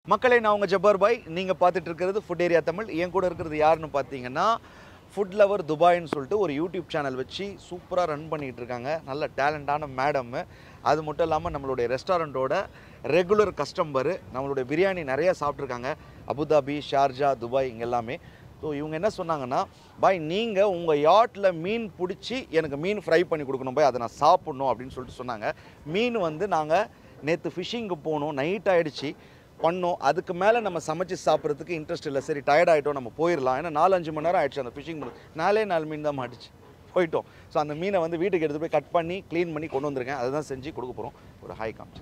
மக்களே நான் உங்கள் ஜப்பார் பாய் நீங்கள் பார்த்துட்டு இருக்கிறது ஃபுட் ஏரியா தமிழ் என் கூட இருக்கிறது யாருன்னு பார்த்தீங்கன்னா ஃபுட் லவர் துபாய்னு சொல்லிட்டு ஒரு யூடியூப் சேனல் வச்சு சூப்பராக ரன் பண்ணிகிட்டு இருக்காங்க நல்ல டேலண்டான மேடம் அது மட்டும் இல்லாமல் நம்மளுடைய ரெஸ்டாரண்ட்டோட ரெகுலர் கஸ்டமரு நம்மளுடைய பிரியாணி நிறையா சாப்பிட்ருக்காங்க அபுதாபி ஷார்ஜா துபாய் இங்கே எல்லாமே ஸோ இவங்க என்ன சொன்னாங்கன்னா பாய் நீங்கள் உங்கள் யாட்டில் மீன் பிடிச்சி எனக்கு மீன் ஃப்ரை பண்ணி கொடுக்கணும் பாய் அதை நான் சாப்பிட்ணும் அப்படின்னு சொல்லிட்டு சொன்னாங்க மீன் வந்து நாங்கள் நேற்று ஃபிஷ்ஷிங்க்கு போனோம் நைட் ஆயிடுச்சு பண்ணோம் அதுக்கு மேலே நம்ம சமைச்சு சாப்பிட்றதுக்கு இன்ட்ரெஸ்ட் இல்லை சரி டயர்ட் ஆகிட்டோம் நம்ம போயிடலாம் ஏன்னா நாலு அஞ்சு மணி நேரம் ஆயிடுச்சு அந்த ஃபிஷிங் பண்ண நாலே நாலு மீன் தான் மாட்டுச்சு போயிட்டோம் ஸோ அந்த மீனை வந்து வீட்டுக்கு எடுத்து போய் கட் பண்ணி க்ளீன் பண்ணி கொண்டு வந்திருக்கேன் அதுதான் செஞ்சு கொடுக்க போகிறோம் ஒரு ஹாய் காமிச்சு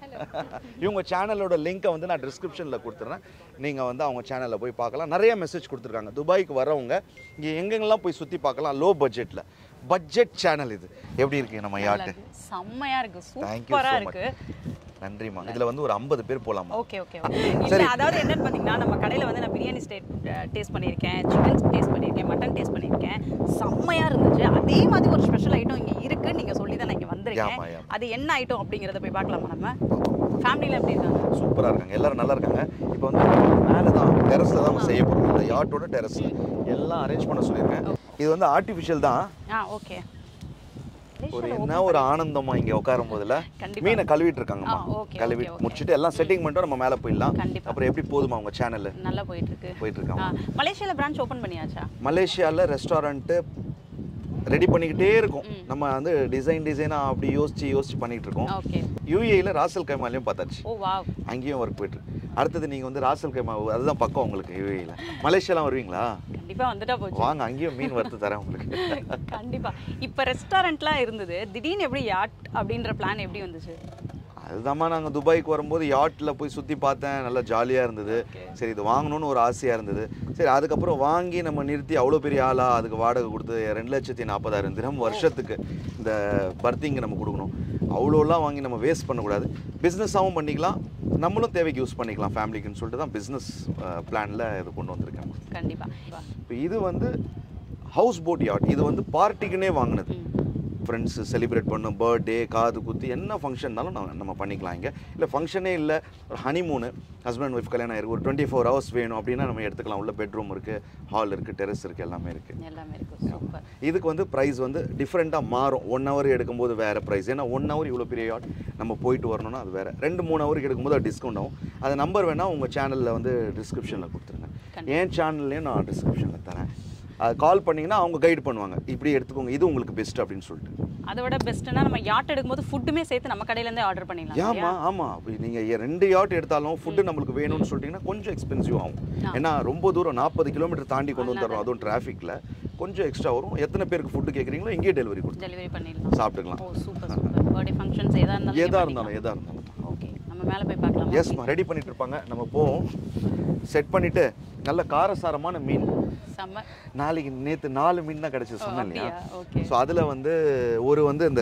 இவங்க சேனலோட லிங்க்கை வந்து நான் டிஸ்கிரிப்ஷனில் கொடுத்துட்றேன் நீங்கள் வந்து அவங்க சேனலில் போய் பார்க்கலாம் நிறைய மெசேஜ் கொடுத்துருக்காங்க துபாய்க்கு வரவங்க இங்கே எங்கெங்கெல்லாம் போய் சுற்றி பார்க்கலாம் லோ பட்ஜெட்டில் பட்ஜெட் சேனல் இது எப்படி இருக்கு நம்ம யாட்டு செம்மையா இருக்கு தேங்க்யூ சூப்பரா ஸோ இருக்கு மச் நன்றிம்மா இதில் வந்து ஒரு ஐம்பது பேர் போகலாமா ஓகே ஓகே இல்ல அதாவது என்னன்னு பாத்தீங்கன்னா நம்ம கடையில வந்து நான் பிரியாணி ஸ்டேட் டேஸ்ட் பண்ணியிருக்கேன் சிக்கன் டேஸ்ட் பண்ணியிருக்கேன் மட்டன் டேஸ்ட் பண்ணியிருக்கேன் செம்மையா இருந்துச்சு அதே மாதிரி ஒரு ஸ்பெஷல் ஐட்டம் இங்க இருக்கு நீங்க சொல்லி தான் நான் இங்க ஆமா, வந்திருக்கேன் ஆமா. அது என்ன ஐட்டம் அப்படிங்கறத போய் பார்க்கலாமா நம்ம ஃபேமிலியில எப்படி இருக்காங்க சூப்பராக இருக்காங்க எல்லாரும் நல்லா இருக்காங்க இப்போ வந்து மேலே தான் டெரஸில் தான் செய்ய போகிறோம் இந்த யாட்டோட டெரஸில் எல்லாம் அரேஞ்ச் பண்ண சொல்லியிருக்கேன் இது வந்து ஆர்டிஃபிஷியல் தான் ஆ ஓகே ஒரு என்ன ஒரு ஆனந்தமா இங்கே உட்காரும் போதுல கண்டிப்பா. மீனை கழுவிட்டு இருக்காங்கம்மா ஆ, okay, கழுவி okay, okay. முடிச்சுட்டு எல்லாம் செட்டிங் பண்ணிட்டு நம்ம மேலே போயிடலாம் கண்டிப்பா. அப்புறம் எப்படி போதுமா உங்க சேனல் நல்லா போயிட்டு இருக்கு போயிட்டு ஆ, இருக்காங்க மலேசியால பிரான்ச் ஓபன் பண்ணியாச்சா மலேசியாவில் ரெஸ்டாரண்ட்டு ரெடி பண்ணிக்கிட்டே இருக்கும் நம்ம வந்து டிசைன் டிசைனாக அப்படி யோசிச்சு யோசிச்சு பண்ணிட்டு இருக்கோம் ஓகே யூஏயில் ராசல் கைமாலையும் பார்த்தாச்சு ஓ வாவ் அங்கேயும் ஒர்க் போயிட்டு இருக்கு. அடுத்தது நீங்கள் வந்து ராசல் கைமா அதுதான் பக்கம் உங்களுக்கு யூஏயில் மலேசியாலாம் வருவீங்களா கண்டிப்பா வந்துட்டா போச்சு வாங்க அங்கேயும் மீன் வறுத்து தரேன் உங்களுக்கு கண்டிப்பா இப்ப ரெஸ்டாரண்ட்லாம் இருந்தது திடீர்னு எப்படி யாட் அப்படின்ற பிளான் எப்படி வந்துச்சு அதுதாம்மா நாங்கள் துபாய்க்கு வரும்போது யாட்டில் போய் சுற்றி பார்த்தேன் நல்லா ஜாலியாக இருந்தது சரி இது வாங்கணும்னு ஒரு ஆசையாக இருந்தது சரி அதுக்கப்புறம் வாங்கி நம்ம நிறுத்தி அவ்வளோ பெரிய ஆளா அதுக்கு வாடகை கொடுத்து ரெண்டு லட்சத்தி நாற்பதாயிரம் தினம் வருஷத்துக்கு இந்த பர்த்திங்க நம்ம கொடுக்கணும் அவ்வளோலாம் வாங்கி நம்ம வேஸ்ட் பண்ணக்கூடாது பிஸ்னஸாகவும் பண்ணிக்கலாம் நம்மளும் தேவைக்கு யூஸ் பண்ணிக்கலாம் ஃபேமிலிக்குன்னு சொல்லிட்டு தான் பிஸ்னஸ் பிளானில் இது கொண்டு வந்திருக்கேன் கண்டிப்பா இப்போ இது வந்து ஹவுஸ் போட் யாட் இது வந்து பார்ட்டிக்குன்னே வாங்கினது ஃப்ரெண்ட்ஸு செலிப்ரேட் பண்ணும் பர்த்டே காது குத்து என்ன ஃபங்க்ஷன்னாலும் நம்ம நம்ம பண்ணிக்கலாம் இங்கே இல்லை ஃபங்க்ஷனே இல்லை ஒரு ஹனிமூனு ஹஸ்பண்ட் ஒய்ஃப் கல்யாணம் ஆயிருக்கு ஒரு டுவெண்ட்டி ஃபோர் ஹவர்ஸ் வேணும் அப்படின்னா நம்ம எடுத்துக்கலாம் உள்ள பெட்ரூம் இருக்குது ஹால் இருக்குது டெரஸ் இருக்குது எல்லாமே இருக்குது எல்லாமே இருக்கு சூப்பர் இதுக்கு வந்து ப்ரைஸ் வந்து டிஃப்ரெண்ட்டாக மாறும் ஒன் ஹவர் எடுக்கும்போது வேறு ப்ரைஸ் ஏன்னா ஒன் ஹவர் இவ்வளோ பெரிய யாட் நம்ம போயிட்டு வரணும்னா அது வேறு ரெண்டு மூணு ஹவருக்கு எடுக்கும்போது அது டிஸ்கவுண்ட் ஆகும் அது நம்பர் வேணால் உங்கள் சேனலில் வந்து டிஸ்கிரிப்ஷனில் கொடுத்துருங்க என் சேனல்லையும் நான் டிஸ்கிரிப்ஷனில் தரேன் அது கால் பண்ணிங்கன்னா அவங்க கைட் பண்ணுவாங்க இப்படி எடுத்துக்கோங்க இது உங்களுக்கு பெஸ்ட் அப்படின்னு சொல்லிட்டு அதை விட பெஸ்ட்னா நம்ம யாட் எடுக்கும்போது ஃபுட்டுமே சேர்த்து நம்ம கடையில இருந்தே ஆர்டர் பண்ணிடலாம் ஆமா ஆமா அப்படி நீங்க ரெண்டு யாட் எடுத்தாலும் ஃபுட்டு நம்மளுக்கு வேணும்னு சொல்லிட்டீங்கன்னா கொஞ்சம் எக்ஸ்பென்சிவ் ஆகும் ஏன்னா ரொம்ப தூரம் நாற்பது கிலோமீட்டர் தாண்டி கொண்டு வந்துடுறோம் அதுவும் டிராஃபிக்ல கொஞ்சம் எக்ஸ்ட்ரா வரும் எத்தனை பேருக்கு ஃபுட்டு கேட்குறீங்களோ இங்கேயே டெலிவரி கொடுத்து டெலிவரி பண்ணிடலாம் சாப்பிட்டுக்கலாம் ஓ சூப்பர் சூப்பர் பர்த்டே ஃபங்க்ஷன்ஸ் எதா இருந்தாலும் எதா இருந்தாலும் எதா இருந்தாலும் ஓகே நம்ம மேல போய் பார்க்கலாம் எஸ்மா ரெடி பண்ணிட்டு இருப்பாங்க நம்ம போவோம் செட் பண்ணிட்டு நல்ல காரசாரமான மீன் செம்ம நாளைக்கு நேற்று நாலு மீன் தான் கிடைச்சது சொன்னேன் இல்லையா அப்படியா ஓகே ஸோ அதில் வந்து ஒரு வந்து இந்த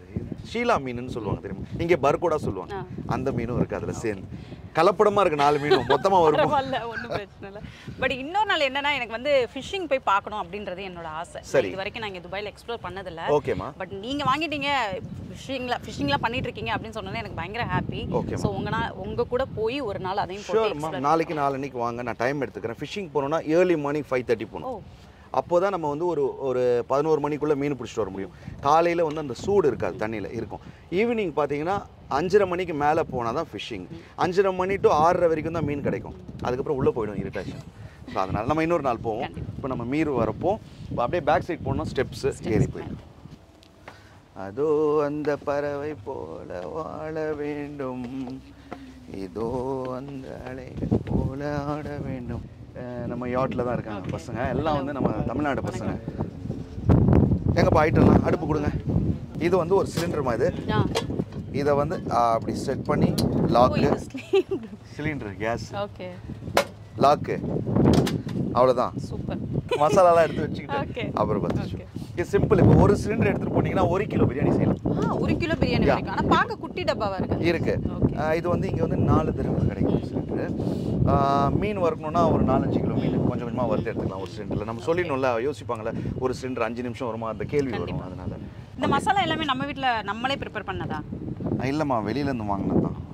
ஷீலா மீனுன்னு சொல்லுவாங்க தெரியுமா இங்கே பர்கோடா சொல்லுவாங்க அந்த மீனும் இருக்குது அதில் சேர்ந்து கலப்படமாக இருக்குது நாலு மீனும் மொத்தமாக வரும் பரவாயில்ல ஒன்றும் பிரச்சனை இல்லை பட் இன்னொரு நாள் என்னன்னா எனக்கு வந்து ஃபிஷிங் போய் பார்க்கணும் அப்படின்றது என்னோட ஆசை நான் சரி. இது வரைக்கும் நான் இங்கே துபாயில் எக்ஸ்ப்ளோர் பண்ணதில்ல ஓகேம்மா பட் நீங்க வாங்கிட்டீங்க ஃபிஷிங்ல ஃபிஷிங்லாம் பண்ணிட்டு இருக்கீங்க அப்படின்னு சொன்னோன்னே எனக்கு பயங்கர ஹாப்பி Okay, ஸோ உங்க நா- உங்க கூட போய் ஒரு நாள் அதையும் போட்டு ஷூர்மா நாளைக்கு நாளன்னைக்கு வாங்க நான் டைம் எடுத்துக்கிறேன் ஃபிஷிங் போகணுன்னா ஏர்லி மார்னிங் ஃபைவ் தேர்ட்டி ஓ போகணும் அப்போ தான் நம்ம வந்து ஒரு ஒரு பதினோரு மணிக்குள்ளே மீன் பிடிச்சிட்டு வர முடியும் காலையில் வந்து அந்த சூடு இருக்காது தண்ணியில் இருக்கும் ஈவினிங் பார்த்தீங்கன்னா அஞ்சரை மணிக்கு மேலே போனால் தான் ஃபிஷ்ஷிங் அஞ்சரை மணி டு ஆறரை வரைக்கும் தான் மீன் கிடைக்கும் அதுக்கப்புறம் உள்ளே போயிடும் இருட்டாச்சு ஸோ அதனால் நம்ம இன்னொரு நாள் போவோம் இப்போ நம்ம மீர் வரப்போ இப்போ அப்படியே பேக் சைட் போனோம் ஸ்டெப்ஸு ஏறி போயிடும் அதோ அந்த பறவை போல வாழ வேண்டும் இதோ அந்த அலைகள் போல ஆட வேண்டும் அஹ் நம்ம யாட்டில் தான் இருக்காங்க பசங்க எல்லாம் வந்து நம்ம தமிழ்நாடு பசங்க எங்கப்பா ஐட்டம்லாம் அடுப்பு கொடுங்க இது வந்து ஒரு சிலிண்டர் மாதிரி ஆ இதை வந்து ஆ, அப்படி செட் பண்ணி ஓ லாக்கு இது sleeve cylinder gas okay lock அவ்வளோதான் சூப்பர் மசாலாலாம் எடுத்து வச்சுக்கிட்டு Okay. அப்புறம் பார்த்து Okay. இது சிம்பிள் இப்போ ஒரு சிலிண்டர் எடுத்துகிட்டு போனீங்கன்னா ஒரு கிலோ பிரியாணி செய்யலாம் ஆ ஒரு கிலோ பிரியாணி Yeah. வரைக்கும் ஆனா பார்க்க குட்டி டப்பாவா இருக்கு இருக்கு Okay. ஆஹ் இது வந்து இங்கே வந்து நாலு தடவை கிடைக்கும் சிலிண்டரு மீன் வறுக்கணும்னா ஒரு நாலஞ்சு கிலோ மீன் கொஞ்சம் கொஞ்சமாக வறுத்து எடுத்துக்கலாம் ஒரு சிலிண்டரில் நம்ம சொல்லிடணும்ல யோசிப்பாங்கல்ல ஒரு சிலிண்டர் அஞ்சு நிமிஷம் வருமா அந்த கேள்வி வரும் அதனால இந்த மசாலா எல்லாமே நம்ம வீட்ல நம்மளே ப்ரிப்பேர் பண்ணதா ஆஹ் இல்லைம்மா வெளியிலேருந்து வாங்கினது தான்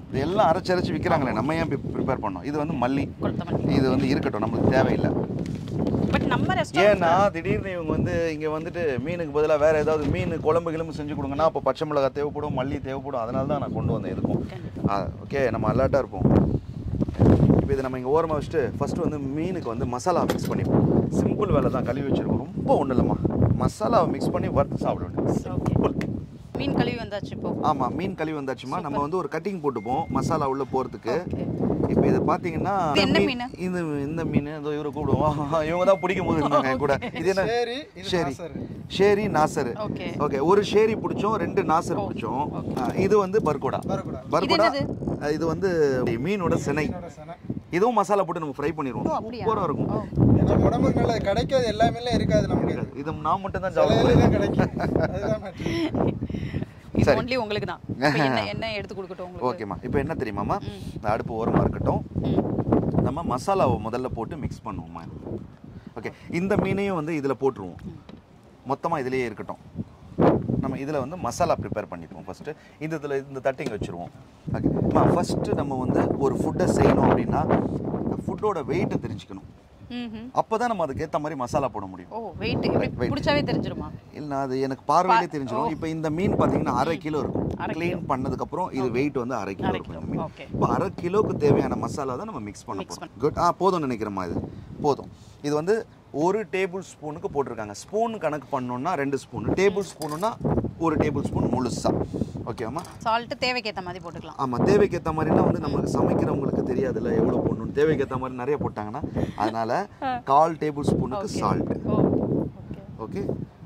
இது எல்லாம் அரைச்சு அரைச்சு விற்கிறாங்களே நம்ம ஏன் ப்ரிப்பேர் பண்ணோம் இது வந்து மல்லி கொத்தமல்லி இது வந்து இருக்கட்டும் நம்மளுக்கு தேவையில்லை பட் நம்ம ஏன்னா ரெஸ்டாரண்ட் திடீர்னு இவங்க வந்து இங்கே வந்துட்டு மீனுக்கு பதிலாக வேறு ஏதாவது மீன் குழம்பு கிளம்பு செஞ்சு கொடுங்கன்னா அப்போ பச்சை மிளகாய் தேவைப்படும் மல்லி தேவைப்படும் அதனால தான் நான் கொண்டு வந்தேன் இருக்கும் ஓகே நம்ம அலர்ட்டாக இருப்போம் இப்போ இதை நம்ம இங்கே ஓரமாக வச்சுட்டு ஃபஸ்ட்டு வந்து மீனுக்கு வந்து மசாலா மிக்ஸ் பண்ணிப்போம் சிம்பிள் வேலை தான் கழுவி வச்சிருக்கோம் ரொம்ப ஒன்றும் இல்லைம்மா மசாலாவை மிக்ஸ் பண்ணி வறுத்து சாப்பிட வேண்டியது ஓகே சிம்பிள் மீன் கழுவி வந்தாச்சு இப்போ ஆமாம் மீன் கழுவி வந்தாச்சுமா நம்ம வந்து ஒரு கட்டிங் போட்டுப்போம் மசாலா உள்ள போகிறதுக்கு ஓகே இப்போ இதை பார்த்தீங்கன்னா இது என்ன மீன்- மீனு? இந்த இந்த மீன் இதோ இவரை கூப்பிடுவோம் இவங்க தான் பிடிக்கும் போது இருந்தாங்க என் கூட இது என்ன சரி இது சரி நாசரு. ஷேரி நாசர் ஓகே ஓகே ஒரு ஷேரி பிடிச்சோம் ரெண்டு நாசர் பிடிச்சோம் ஆ, இது வந்து பர்கோடா பரக்கூடா பர்கோடா என்னது? ஆ, இது வந்து மீனோட சினை என்னோட சனை. இதுவும் மசாலா போட்டு நம்ம ஃப்ரை ஓ பண்ணிடுவோம் அப்படியா சூப்பராக இருக்கும் ஓ. ஏன்னா உடம்புக்கு நல்லது கிடைக்காது எல்லாமே இருக்காது நமக்கு இது நான் மட்டும் தான் சிலையில சாப்பிடுவேன் தான் கிடைக்கும் அதுதான் matter. இது சரி. ஒன்லி உங்களுக்கு தான் இப்ப என்ன என்ன எடுத்து கொடுக்கட்டும் உங்களுக்கு ஓகேம்மா இப்போ என்ன தெரியுமாம்மா ம். இந்த அடுப்பு ஓரமாக இருக்கட்டும் ம். நம்ம மசாலாவை முதல்ல போட்டு மிக்ஸ் பண்ணுவோம்மா ஓகே இந்த மீனையும் வந்து இதில் போட்டுருவோம் மொத்தமாக இதிலேயே இருக்கட்டும் நம்ம இதில் வந்து மசாலா ப்ரிப்பேர் பண்ணிக்குவோம் ஃபஸ்ட்டு இந்த இதில் இந்த தட்டிங்க வச்சுருவோம் ஓகே ஃபஸ்ட்டு நம்ம வந்து ஒரு ஃபுட்டை செய்யணும் அப்படின்னா ஃபுட்டோட வெயிட்டை தெரிஞ்சுக்கணும் ம்ஹும். அப்போ தான் நம்ம அதுக்கேற்ற மாதிரி மசாலா போட முடியும் ஓ வெயிட் இப்படி weight. பிடிச்சாவே தெரிஞ்சிருமா இல்லை அது எனக்கு பார்வையிலே பா- தெரிஞ்சிடும் இப்போ இந்த மீன் பார்த்தீங்கன்னா அரை கிலோ இருக்கும் அரை க்ளீன் பண்ணதுக்கப்புறம் இது வெயிட் வந்து அரை கிலோ அரை இருக்கும் கிலோ இந்த மீன் ஓகே இப்போ அரை கிலோக்கு தேவையான மசாலா தான் நம்ம மிக்ஸ் பண்ண Mix போகிறோம் குட் ஆ போதும் நினைக்கிறேம்மா இது போதும் இது வந்து ஒரு டேபிள் ஸ்பூனுக்கு போட்டிருக்காங்க ஸ்பூன் கணக்கு பண்ணோம்னா ரெண்டு ஸ்பூன் டேபிள் ஸ்பூனுனா ஒரு டேபிள் ஸ்பூன் முழுசா ஓகேவாம்மா சால்ட் தேவைக்கு ஏத்த மாதிரி போட்டுக்கலாம் ஆமாம் தேவைக்கு ஏற்ற மாதிரினா வந்து நமக்கு சமைக்கிறவங்களுக்கு தெரியாதுல்ல எவ்வளோ போடணும் தேவைக்கு ஏற்ற மாதிரி நிறைய போட்டாங்கன்னா அதனால கால் டேபிள் ஸ்பூனுக்கு Okay. சால்ட் ஓ ஓகே ஓகே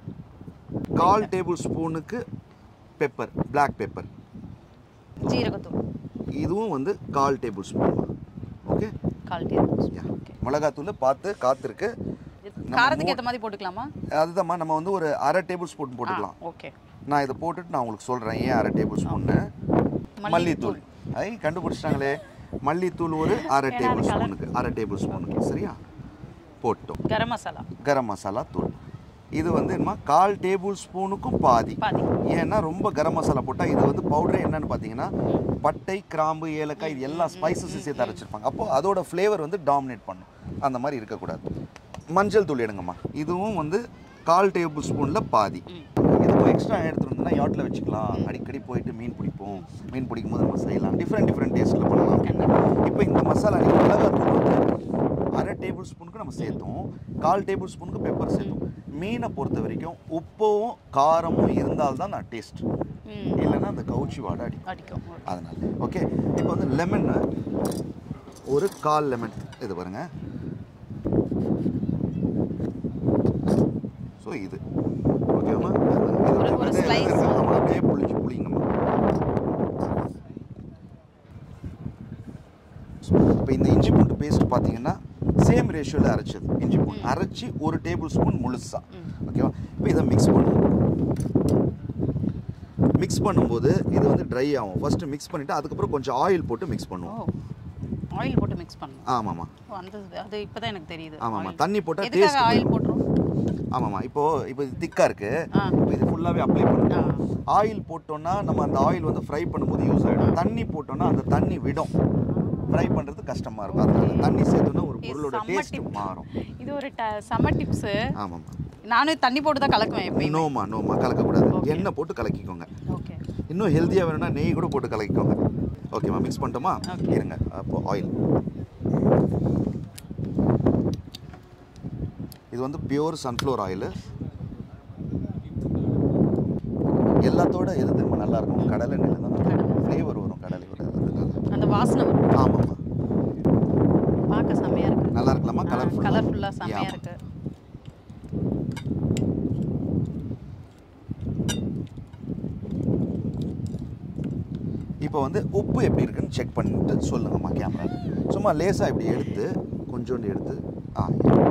கால் டேபிள் ஸ்பூனுக்கு பெப்பர் பிளாக் பெப்பர் ஜீரகத்தூள் இதுவும் வந்து கால் டேபிள் ஸ்பூன் ஓகே கால் டீஸ்பூன் Yeah. ஓகே மிளகாத்தூள் பார்த்து காத்திருக்கு காரத்துக்கு ஏத்த மாதிரி போட்டுக்கலாமா அதுதான்மா நம்ம வந்து ஒரு அரை டேபிள் ஸ்பூன் போட்டுக்கலாம் ஓகே நான் இதை போட்டுட்டு நான் உங்களுக்கு சொல்கிறேன் ஏன் அரை டேபிள் ஸ்பூன்னு மல்லித்தூள் ஐ கண்டுபிடிச்சிட்டாங்களே மல்லித்தூள் ஒரு அரை ஏன்னா டேபிள் அது colour. ஸ்பூனுக்கு அரை டேபிள் ஸ்பூனுக்கு சரியா போட்டோம் கரம் மசாலா கரம் மசாலா தூள் இது வந்து என்னமா கால் டேபிள் ஸ்பூனுக்கும் பாதி பாதி ஏன்னா ரொம்ப கரம் மசாலா போட்டால் இது வந்து பவுடரே என்னன்னு பார்த்தீங்கன்னா பட்டை கிராம்பு ஏலக்காய் இது எல்லா ஸ்பைசஸும் சேர்த்து அரைச்சிருப்பாங்க அப்போ அதோட ஃப்ளேவர் வந்து டாமினேட் பண்ணும் அந்த மாதிரி இருக்கக்கூடாது மஞ்சள் தூள் எடுங்கம்மா இதுவும் வந்து கால் டேபிள் ஸ்பூனில் பாதி இதுக்கும் எக்ஸ்ட்ரா எடுத்துட்டு வந்தோம்னா யாட்டில் வச்சுக்கலாம் அடிக்கடி போயிட்டு மீன் பிடிப்போம் மீன் பிடிக்கும் போது நம்ம செய்யலாம் டிஃப்ரெண்ட் டிஃப்ரெண்ட் டேஸ்ட்டில் பண்ணலாம் இப்போ இந்த மசாலா நீங்கள் மிளகாத்தூள் வந்து அரை டேபிள் ஸ்பூனுக்கு நம்ம சேர்த்தோம் கால் டேபிள் ஸ்பூனுக்கு பெப்பர் சேர்த்தோம் மீனை பொறுத்த வரைக்கும் உப்பும் காரமும் இருந்தால்தான் நான் டேஸ்ட் ம் இல்லைன்னா அந்த கவுச்சி வாடை அடிக்கும் அடிக்கும் அதனால ஓகே இப்போ வந்து லெமன் ஒரு கால் லெமன் இது பாருங்க ஸோ இது ஓகேவா ஒரு- ஒரு slice. அப்படியே புளிச்சு புளிங்கம்மா இப்போ இந்த இஞ்சி பூண்டு பேஸ்ட் பார்த்தீங்கன்னா சேம் ரேஷியோவில் அரைச்சது இஞ்சி பூண்டு அரைச்சி ஒரு டேபிள் ஸ்பூன் முழுசா ஓகேவா இப்போ இதை மிக்ஸ் பண்ணுவோம் மிக்ஸ் பண்ணும்போது இது வந்து ட்ரை ஆகும் ஃபர்ஸ்ட் மிக்ஸ் பண்ணிவிட்டு அதுக்கப்புறம் கொஞ்சம் ஆயில் போட்டு மிக்ஸ் ஓ பண்ணுவோம் ஆயில் போட்டு மிக்ஸ் பண்ணணும் ஆமாம்மா ஓ, அந்த அது இப்பதான் எனக்கு தெரியுது ஆமாம்மா oil. தண்ணி போட்டால் எதுக்காக டேஸ்ட் ஆயில் போட்டுரும் ஆமாம்மா இப்போ இப்போ இது திக்காக இருக்கு ஆ. இப்போ இது ஃபுல்லாகவே அப்ளை பண்ணுவோம் ஆ. ஆயில் போட்டோம்னா நம்ம அந்த ஆயில் வந்து ஃப்ரை பண்ணும்போது யூஸ் ஆகிடும் தண்ணி போட்டோம்னா அந்த தண்ணி விடும் ஃப்ரை பண்ணுறது கஷ்டமாக இருக்கும் அதனால தண்ணி சேர்த்தோன்னா ஒரு இது பொருளோட செம்ம டேஸ்ட் tip. மாறும் இது ஒரு ட- செம்ம டிப்ஸ் ஆமாம்மா நானும் தண்ணி போட்டு தான் கலக்குவேன் எப்பயுமே நோமா நோமா கலக்கக்கூடாது Okay. எண்ணெய் போட்டு கலக்கிக்கோங்க ஓகே இன்னும் ஹெல்த்தியாக வேணும்னா நெய் கூட போட்டு கலக்கிக்கோங்க ஓகேம்மா மிக்ஸ் பண்ணிட்டோமா Okay. இருங்க அப்போ ஆயில் இது வந்து பியூர் சன்ஃப்ளவர் ஆயில் எல்லாத்தோட எது திரும்ப நல்லா இருக்கும் கடலை நெல் தான் கடலை. ஃப்ளேவர் வரும் கடலையோட அதனால அந்த வாசனை வரும் ஆமாம்மா பார்க்க செம்மையா இருக்கு நல்லா இருக்கலாமா கலர்ஃபுல் கலர்ஃபுல்லா செம்மையா இருக்கு இப்போ வந்து உப்பு எப்படி இருக்குன்னு செக் பண்ணிட்டு சொல்லுங்கம்மா கேமரா சும்மா லேசாக இப்படி எடுத்து கொஞ்சோண்டு எடுத்து ஆ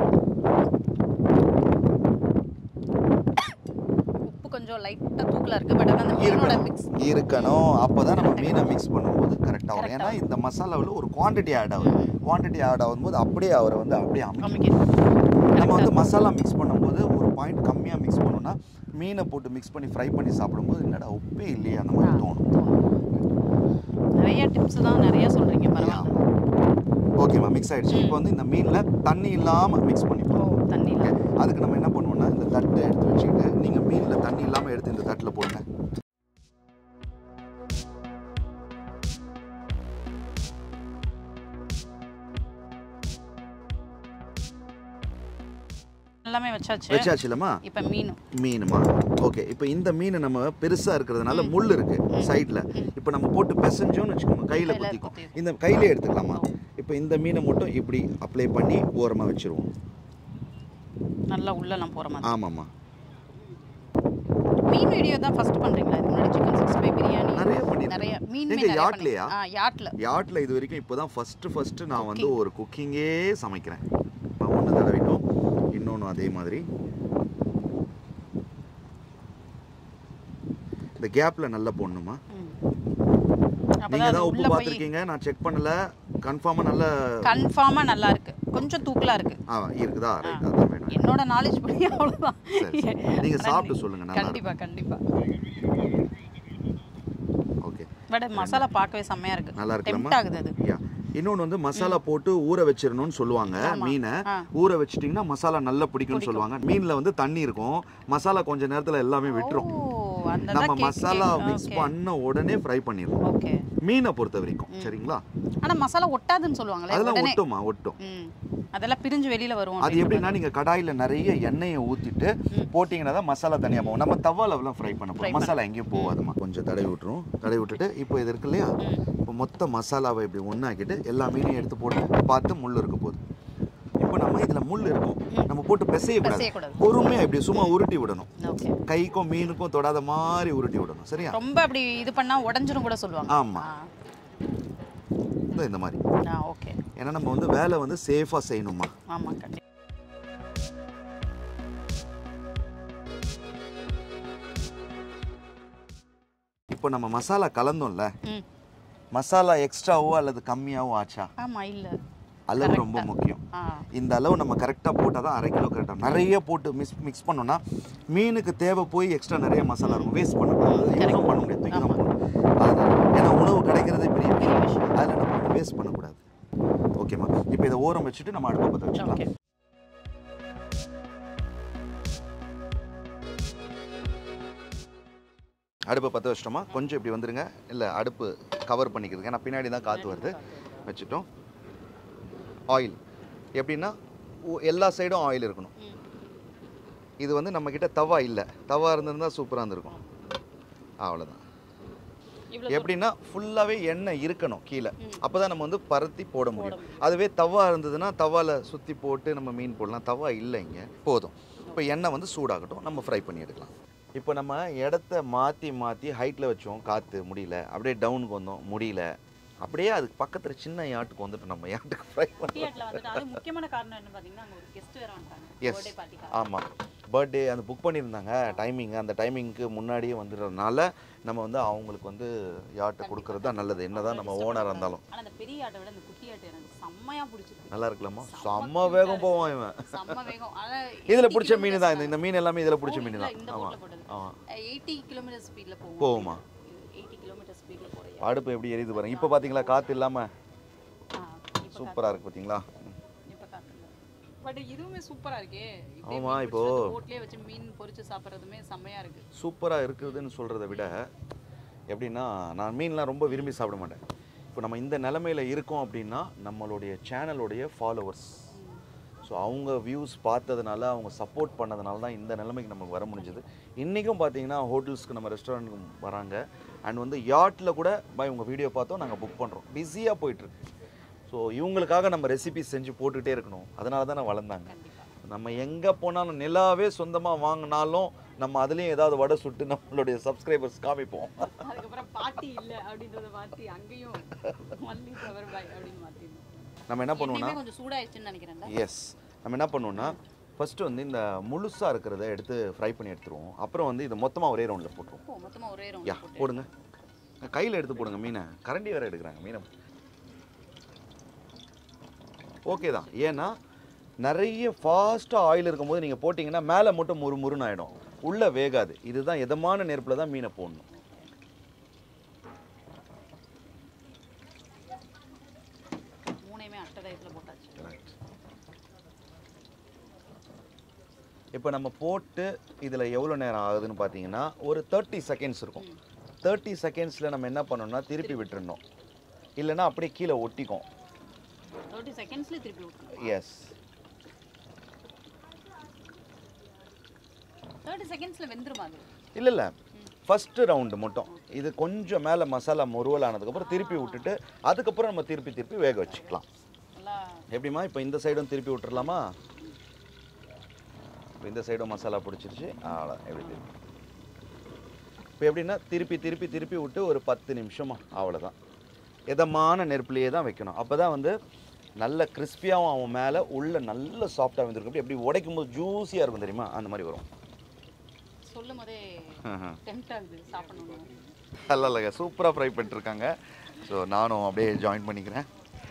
உப்பு கொஞ்சம் லைட்டா தூக்கலா இருக்கு பட் அந்த மீனோட மிக்ஸ் இருக்கணும் இருக்கணும் அப்போ தான் நம்ம மீனை மிக்ஸ் பண்ணும்போது கரெக்டாக வரும் ஏன்னா இந்த மசாலாவில் ஒரு குவாண்டிட்டி ஆட் ஆகுது குவாண்டிட்டி ஆட் ஆகும்போது அப்படியே அவரை வந்து அப்படியே அமைக்கும் காமிக்கிறேன் நம்ம வந்து மசாலா மிக்ஸ் பண்ணும்போது ஒரு பாயிண்ட் கம்மியாக மிக்ஸ் பண்ணோம்னா மீனை போட்டு மிக்ஸ் பண்ணி ஃப்ரை பண்ணி சாப்பிடும்போது என்னடா உப்பே இல்லையா அந்த மாதிரி தோணும் நிறைய டிப்ஸ் தான் நிறைய சொல்றீங்க பரவாயில்ல ஓகேம்மா மிக்ஸ் ஆயிடுச்சு இப்போ வந்து இந்த மீனில் தண்ணி இல்லாமல் மிக்ஸ் ஓ பண்ணிப்போம் தண்ணியில் அதுக்கு நம்ம என்ன பண்ணுவோம்னா இந்த தட்டை எடுத்து வச்சுக்கிட்டு நீங்கள் மீனில் தண்ணி இல்லாமல் எடுத்து இந்த தட்டில் போடுங்க எல்லாமே வச்சாச்சு வச்சாச்சு இல்லைம்மா இப்போ மீன் மீனுமா ஓகே இப்போ இந்த மீன் நம்ம பெருசாக இருக்கிறதுனால முள் இருக்கு சைடில் இப்போ நம்ம போட்டு பிசைஞ்சோம்னு வச்சுக்கோங்க கையில் கையில குத்திக்கும் குத்திக்கும். இந்த கையிலே எடுத்துக்கலாமா இப்போ இந்த மீனை மட்டும் இப்படி அப்ளை பண்ணி ஓரமாக வச்சிருவோம் நல்லா உள்ளலாம் போற மாதிரி ஆமாம்மா மீன் வீடியோ தான் ஃபர்ஸ்ட் பண்றீங்களா இது முன்னாடி சிக்கன் சிக்ஸ்டி ஃபைவ் பிரியாணி நிறைய பண்ணிருக்கேன். நிறைய மீன் நீங்க நிறைய யாட்லயா? பண்ணி- ஆ யாட்ல யாட்டில் இது வரைக்கும் இப்போ தான் ஃபஸ்ட்டு ஃபஸ்ட்டு நான் வந்து ஒரு குக்கிங்கே சமைக்கிறேன் இப்போ ஒன்று தடவிட்டோம் இன்னொன்று அதே மாதிரி இந்த கேப்பில் நல்லா போடணுமா அப்பதான் நீங்கள் அது தான் உப்பு உள்ள போய் பார்த்துருக்கீங்க நான் செக் பண்ணல கன்ஃபார்மாக நல்ல கன்ஃபார்மா நல்லா இருக்கு கொஞ்சம் தூக்கலா இருக்கு ஆ இருக்குதா ரைட் அதான் வேணும் என்னோட நாலேஜ் படி அவ்வளவுதான் சரி, சரி. நீங்க சாப்பிட்டு சொல்லுங்க, நல்லா கண்டிப்பா கண்டிப்பா ஓகே பட் மசாலா பார்க்கவே செம்மையா இருக்கு நல்லா இருக்குல்லம்மா? டெம்ட் ஆகுது அது யா இன்னொன்று வந்து மசாலா போட்டு ஊற வச்சிரணும்னு சொல்லுவாங்க ஆமா. மீனை ஆ. ஊற வச்சிட்டிங்கன்னா மசாலா நல்லா பிடிக்கும்னு சொல்லுவாங்க மீனில் வந்து தண்ணி இருக்கும் மசாலா கொஞ்ச நேரத்தில் எல்லாமே விட்டுரும் ஓ அந்த நம்ம மசாலா மிக்ஸ் பண்ண உடனே ஃப்ரை பண்ணிடுவோம் ஓகே மீனை பொறுத்த வரைக்கும் சரிங்களா ஆனா மசாலா ஒட்டாதுன்னு சொல்லுவாங்களே அதெல்லாம் உடனே ஒட்டுமா ஒட்டும் ம் அதெல்லாம் பிரிஞ்சு வெளியில வரும் அது எப்படின்னா நீங்க கடாயில நிறைய எண்ணெயை ஊத்திட்டு போட்டீங்கன்னா தான் மசாலா தனியா போகும் நம்ம தவாலெல்லாம் ஃப்ரை பண்ண போறோம் மசாலா எங்கேயும் போகாதுமா கொஞ்சம் தடவி விட்டுரும் தடவி விட்டுட்டு இப்போ இது இருக்கு இல்லையா இப்போ மொத்த மசாலாவை இப்படி ஒண்ணாக்கிட்டு எல்லா மீனையும் எடுத்து போட்டு பார்த்து முள் இருக்க போகுது இப்போ நம்ம இதுல முள் இருக்கும் நம்ம போட்டு பிசையக்கூடாது பிசையக்கூடாது. பொறுமையா இப்படி சும்மா உருட்டி விடணும் ஓகே கைக்கும் மீனுக்கும் தொடாத மாதிரி உருட்டி விடணும் சரியா ரொம்ப அப்படி இது பண்ணா உடஞ்சிரும் கூட சொல்லுவாங்க ஆமா. இதோ இந்த மாதிரி ஆ ஓகே ஏன்னா நம்ம வந்து வேலை வந்து சேஃபா செய்யணுமா ஆமா கண்டிப்பா இப்போ நம்ம மசாலா கலந்தோம்ல ம் மசாலா எக்ஸ்ட்ராவோ அல்லது கம்மியாவோ ஆச்சா ஆமா இல்ல அளவு ரொம்ப முக்கியம் ஆ இந்த அளவு நம்ம கரெக்டாக போட்டால் தான் அரை கிலோ கரெக்டாக நிறைய போட்டு மிக்ஸ் மிக்ஸ் பண்ணோம்னா மீனுக்கு தேவை போய் எக்ஸ்ட்ரா நிறைய மசாலா இருக்கும் வேஸ்ட் பண்ணக்கூடாது யூஸும் பண்ண முடியாது தூக்கி தான் போடணும் அதனால ஏன்னா உணவு கிடைக்கிறதே பெரிய விஷயம் அதில் நம்ம வந்து வேஸ்ட் பண்ணக்கூடாது ஓகேம்மா இப்போ இதை ஓரம் வச்சுட்டு நம்ம அடுப்பை பற்ற வச்சுக்கலாம் ஓகே அடுப்பை பற்ற வச்சிட்டோமா கொஞ்சம் இப்படி வந்துருங்க இல்லை அடுப்பு கவர் பண்ணிக்கிறதுக்கு ஏன்னா பின்னாடி தான் காற்று வருது வச்சுட்டோம் ஆயில் எப்படின்னா ஒ- எல்லா சைடும் ஆயில் இருக்கணும் இது வந்து நம்மக்கிட்ட தவா இல்லை தவா இருந்திருந்தா சூப்பராக இருந்திருக்கும் அவ்வளோதான் எப்படின்னா ஃபுல்லாகவே எண்ணெய் இருக்கணும் கீழே அப்போ தான் நம்ம வந்து பருத்தி போட முடியும் அதுவே தவா இருந்ததுன்னா தவால சுற்றி போட்டு நம்ம மீன் போடலாம் தவா இல்லை இங்கே போதும் இப்போ எண்ணெய் வந்து சூடாகட்டும் நம்ம ஃப்ரை பண்ணி எடுக்கலாம் இப்போ நம்ம இடத்த மாற்றி மாற்றி ஹைட்டில் வச்சோம் காற்று முடியல அப்படியே டவுனுக்கு வந்தோம் முடியல அப்படியே அதுக்கு பக்கத்தில் சின்ன யாட்டுக்கு வந்துட்டு நம்ம யாட்டுக்கு ஃப்ரை பண்ண தியேட்டர்ல வந்துட்டு அது முக்கியமான காரணம் என்ன பாத்தீங்கன்னா அங்க ஒரு கெஸ்ட் வேற வந்துட்டாங்க Yes. பர்த்டே பார்ட்டிக்கு ஆமாம் பர்த்டே அந்த புக் பண்ணியிருந்தாங்க டைமிங் அந்த டைமிங்க்கு முன்னாடியே வந்துடுறதுனால நம்ம வந்து அவங்களுக்கு வந்து யாட்டை கொடுக்கறது தான் நல்லது என்னதான் நம்ம ஓனராக இருந்தாலும் ஆனா அந்த பெரிய ஆட்டை விட அந்த குட்டி ஆட்டை எனக்கு செம்மையா பிடிச்சிருக்கு நல்லா இருக்கலாமா செம்ம வேகம் போவான் இவன் செம்ம வேகம் ஆனா இதில் 80 பிடிச்ச மீன் தான் இந்த kilometers இந்த மீன் எல்லாமே இதில் பிடிச்ச ஓ, மீன் இல்ல, தான் இந்த ஆமாம் boatல போட்டது. ஆமாம் 80 கிலோமீட்டர் ஸ்பீட்ல போகும் போகுமா எயிட்டி கிலோமீட்டர் ஸ்பீட்ல போறேன் அடுப்பு எப்படி எரியுது பாருங்க இப்போ பார்த்தீங்களா காற்று இல்லாமல் சூப்பராக இருக்கு பார்த்தீங்களா இப்ப காட்டுங்க பட் இதுவுமே சூப்பரா இருக்கே ஆமா, இப்போ- போட்லயே வச்சு மீன் பொரிச்சு சாப்பிடுறதுமே செம்மையா இருக்கு சூப்பராக இருக்குதுன்னு சொல்கிறத விட எப்படின்னா நான் மீன்லாம் ரொம்ப விரும்பி சாப்பிட மாட்டேன் இப்போ நம்ம இந்த நிலமையில இருக்கோம் அப்படின்னா நம்மளுடைய சேனலுடைய ஃபாலோவர்ஸ் ஸோ அவங்க வியூஸ் பார்த்ததுனால அவங்க சப்போர்ட் பண்ணதுனால தான் இந்த நிலைமைக்கு நமக்கு வர முடிஞ்சது இன்றைக்கும் பார்த்தீங்கன்னா ஹோட்டல்ஸ்க்கு நம்ம ரெஸ்டாரண்ட்டுக்கு வராங்க அண்ட் வந்து யாட்டில் கூட பை உங்கள் வீடியோ பார்த்தோம் நாங்கள் புக் பண்ணுறோம் பிஸியாக போயிட்டுருக்கு ஸோ இவங்களுக்காக நம்ம ரெசிபிஸ் செஞ்சு போட்டுக்கிட்டே இருக்கணும் அதனால தான் வளர்ந்தாங்க நம்ம எங்கே போனாலும் நிலாவே சொந்தமாக வாங்கினாலும் நம்ம அதுலேயும் ஏதாவது வடை சுட்டு நம்மளுடைய சப்ஸ்கிரைபர்ஸ் காமிப்போம் அதுக்கப்புறம் பாட்டி இல்ல அப்படின்றத மாத்தி அங்கேயும் ஒன்லி ஃப்ளவர் பாய் அப்படின்னு மாத்திருந்தோம் நம்ம என்ன பண்ணுவோம்னா எண்ணெயுமே கொஞ்சம் சூடாயிடுச்சுன்னு நினைக்கிறேன்டா எஸ் நம்ம என்ன பண்ணுவோம்னா ஃபஸ்ட்டு வந்து இந்த முழுசாக இருக்கிறத எடுத்து ஃப்ரை பண்ணி எடுத்துருவோம் அப்புறம் வந்து இது மொத்தமாக ஒரே ரவுண்டில் போட்டுருவோம் ஓ மொத்தமா ஒரே யா ரவுண்ட் போட்டு போடுங்க கையில் எடுத்து போடுங்க மீனை கரண்டி வேற எடுக்கிறாங்க மீனை ஓகே தான் ஏன்னா நிறைய ஃபாஸ்ட்டாக ஆயில் இருக்கும்போது நீங்கள் போட்டிங்கன்னா மேலே மட்டும் முறு முறுன்னு ஆகிடும் உள்ளே வேகாது இதுதான் இதமான நெருப்பில் தான் மீனை போடணும் மூணையுமே அட்டை டயத்தில் போட்டாச்சு இப்போ நம்ம போட்டு இதில் எவ்வளோ நேரம் ஆகுதுன்னு பார்த்தீங்கன்னா ஒரு தேர்ட்டி செகண்ட்ஸ் இருக்கும் தேர்ட்டி செகண்ட்ஸில் நம்ம என்ன பண்ணணும்னா திருப்பி விட்டுறணும் இல்லைன்னா அப்படியே கீழே ஒட்டிக்கும் தேர்ட்டி செகண்ட்ஸ்ல திருப்பி விட்டுருங்க எஸ் தேர்ட்டி செகண்ட்ஸ்ல வெந்துருமா அது இல்லை இல்லை ஃபஸ்ட்டு ரவுண்டு மட்டும் இது கொஞ்சம் மேலே மசாலா முருவல் ஆனதுக்கப்புறம் திருப்பி விட்டுட்டு அதுக்கப்புறம் நம்ம திருப்பி திருப்பி வேக வச்சுக்கலாம் நல்லா எப்படிம்மா இப்போ இந்த சைடும் திருப்பி விட்டுறலாமா இப்போ இந்த சைடும் மசாலா பிடிச்சிருச்சு அவ்வளோ எப்படி திருப்பி இப்போ எப்படின்னா திருப்பி திருப்பி திருப்பி விட்டு ஒரு பத்து நிமிஷமா அவ்வளோதான் இதமான நெருப்புலையே தான் வைக்கணும் அப்போ தான் வந்து நல்ல கிறிஸ்பியாகவும் அவன் மேலே உள்ள நல்ல சாஃப்டாக வந்துருக்கும் எப்படி உடைக்கும் போது ஜூஸியாக இருக்கும் தெரியுமா அந்த மாதிரி வரும் சொல்லும் போதே டெம்ட் ஆகுது சாப்பிடணும் அல்ல இல்லைங்க சூப்பராக ஃப்ரை பண்ணிட்டுருக்காங்க ஸோ நானும் அப்படியே ஜாயின் பண்ணிக்கிறேன்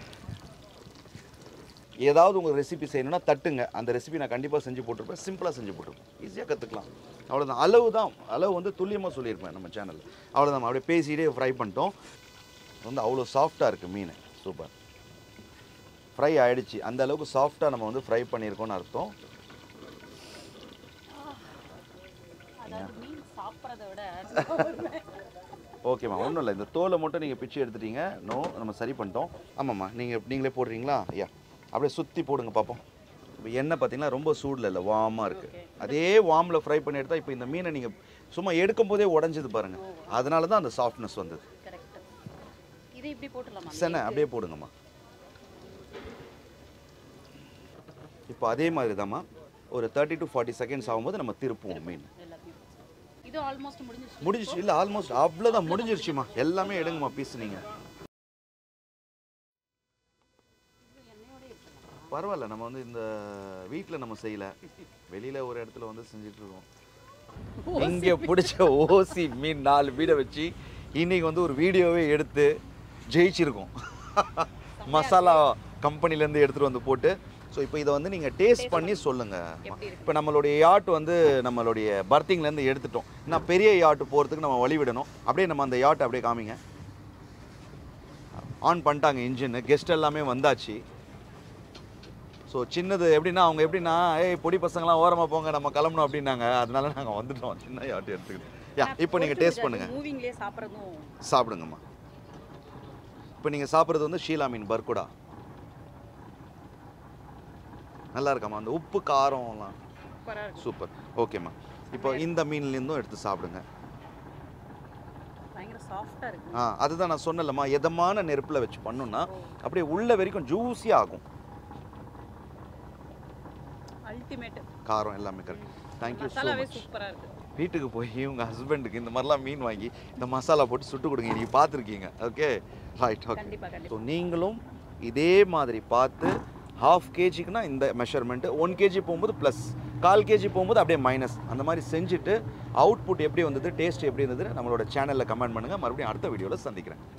ஏதாவது உங்களுக்கு ரெசிபி செய்யணும்னா தட்டுங்க அந்த ரெசிபி நான் கண்டிப்பாக செஞ்சு போட்டிருப்பேன் சிம்பிளாக செஞ்சு போட்டிருப்பேன் ஈஸியாக கற்றுக்கலாம் அவ்வளோதான் அளவு தான் அளவு வந்து துல்லியமாக சொல்லியிருப்பேன் நம்ம சேனலில் அவ்வளோதான் அப்படியே பேசிகிட்டே ஃப்ரை பண்ணிட்டோம் வந்து அவ்வளோ சாஃப்டாக இருக்குது மீன் சூப்பர் ஃப்ரை ஆயிடுச்சு அந்த அளவுக்கு சாஃப்டாக நம்ம வந்து ஃப்ரை பண்ணியிருக்கோம்னு அர்த்தம் அதாவது மீன் சாப்பிட்றத விட ஓகேம்மா ஒன்றும் இல்லை இந்த தோலை மட்டும் நீங்கள் பிச்சு எடுத்துட்டீங்க நோ நம்ம சரி பண்ணிட்டோம் ஆமாம்மா நீங்கள் நீங்களே போடுறீங்களா ஐயா அப்படியே சுற்றி போடுங்க பார்ப்போம் இப்போ எண்ணெய் பார்த்தீங்கன்னா ரொம்ப சூடில் இல்லை வார்மாக இருக்குது அதே வார்மில் ஃப்ரை பண்ணி எடுத்தால் இப்போ இந்த மீனை நீங்கள் சும்மா எடுக்கும் போதே உடஞ்சது பாருங்கள் அதனால தான் அந்த சாஃப்ட்னஸ் வந்தது கரெக்ட் இதை இப்படி போட்டுடலாமா சென்னை அப்படியே போடுங்கம்மா இப்போ அதே மாதிரி தாம்மா ஒரு தேர்ட்டி டு ஃபார்ட்டி செகண்ட்ஸ் ஆகும்போது நம்ம திருப்புவோம் மீன் எல்லாத்தையும் இது ஆல்மோஸ்ட் முடிஞ்சிச்சு முடிஞ்சிச்சு இல்லை ஆல்மோஸ்ட் அவ்வளோதான் முடிஞ்சிருச்சுமா எல்லாமே எடுங்கம்மா பீஸ் நீங்கள் பரவாயில்ல நம்ம வந்து இந்த வீட்டில் நம்ம செய்யல வெளியில் ஒரு இடத்துல வந்து செஞ்சுட்டு இருக்கோம் இங்கே பிடிச்ச ஓசி மீன் நாலு மீனை வச்சு இன்னைக்கு வந்து ஒரு வீடியோவே எடுத்து ஜெயிச்சிருக்கோம் மசாலா கம்பெனிலேருந்து எடுத்துகிட்டு வந்து போட்டு ஸோ இப்போ இதை வந்து நீங்கள் டேஸ்ட் பண்ணி சொல்லுங்கள் எப்படி இருக்கு? இப்போ நம்மளுடைய யாட் வந்து நம்மளுடைய பர்த்திங்லேருந்து எடுத்துட்டோம் நான் பெரிய யாட்டு போகிறதுக்கு நம்ம வழி விடணும் அப்படியே நம்ம அந்த யாட்டை அப்படியே காமிங்க ஆன் பண்ணிட்டாங்க இன்ஜின் கெஸ்ட் எல்லாமே வந்தாச்சு ஸோ சின்னது எப்படின்னா அவங்க எப்படின்னா ஏய் பொடி பசங்களாம் ஓரமாக போங்க நம்ம கிளம்பணும் அப்படின்னாங்க அதனால நாங்கள் வந்துட்டோம் சின்ன யாட்டு எடுத்துக்கிட்டு யா இப்போ நீங்கள் டேஸ்ட் பண்ணுங்கள் மூவிங்லேயே சாப்பிட்றதும் சாப்பிடுங்கம்மா இப்போ நீங்கள் சாப்பிட்றது வந்து ஷீலா மீன் பர்குடா நல்லா இருக்காம்மா அந்த உப்பு காரம்லாம் சூப்பராக இருக்கு சூப்பர் ஓகேம்மா இப்போ இந்த மீன்லேருந்தும் எடுத்து சாப்பிடுங்க பயங்கர சாஃப்டாக இருக்கு ஆ அதுதான் நான் சொன்னலம்மா எதமான நெருப்பில் வச்சு பண்ணோம்னா அப்படியே உள்ள வரைக்கும் ஜூஸியாக ஆகும் அல்டிமேட் காரம் எல்லாமே கரெக்ட் தேங்க்யூ ஸோ மசாலாவே மச் சூப்பராக இருக்கு வீட்டுக்கு போய் உங்கள் ஹஸ்பண்டுக்கு இந்த மாதிரிலாம் மீன் வாங்கி இந்த மசாலா போட்டு சுட்டு கொடுங்க நீங்கள் பார்த்துருக்கீங்க ஓகே ரைட் ஓகே கண்டிப்பா ஸோ கண்டிப்பா நீங்களும் இதே மாதிரி பார்த்து ஹாஃப் கேஜிக்குனா இந்த மெஷர்மெண்ட்டு ஒன் கேஜி போகும்போது ப்ளஸ் கால் கேஜி போகும்போது அப்படியே மைனஸ் அந்த மாதிரி செஞ்சுட்டு அவுட்புட் எப்படி வந்தது டேஸ்ட் எப்படி இருந்தது நம்மளோட சேனலில் கமெண்ட் பண்ணுங்கள் மறுபடியும் அடுத்த வீடியோவில் சந்திக்கிறேன்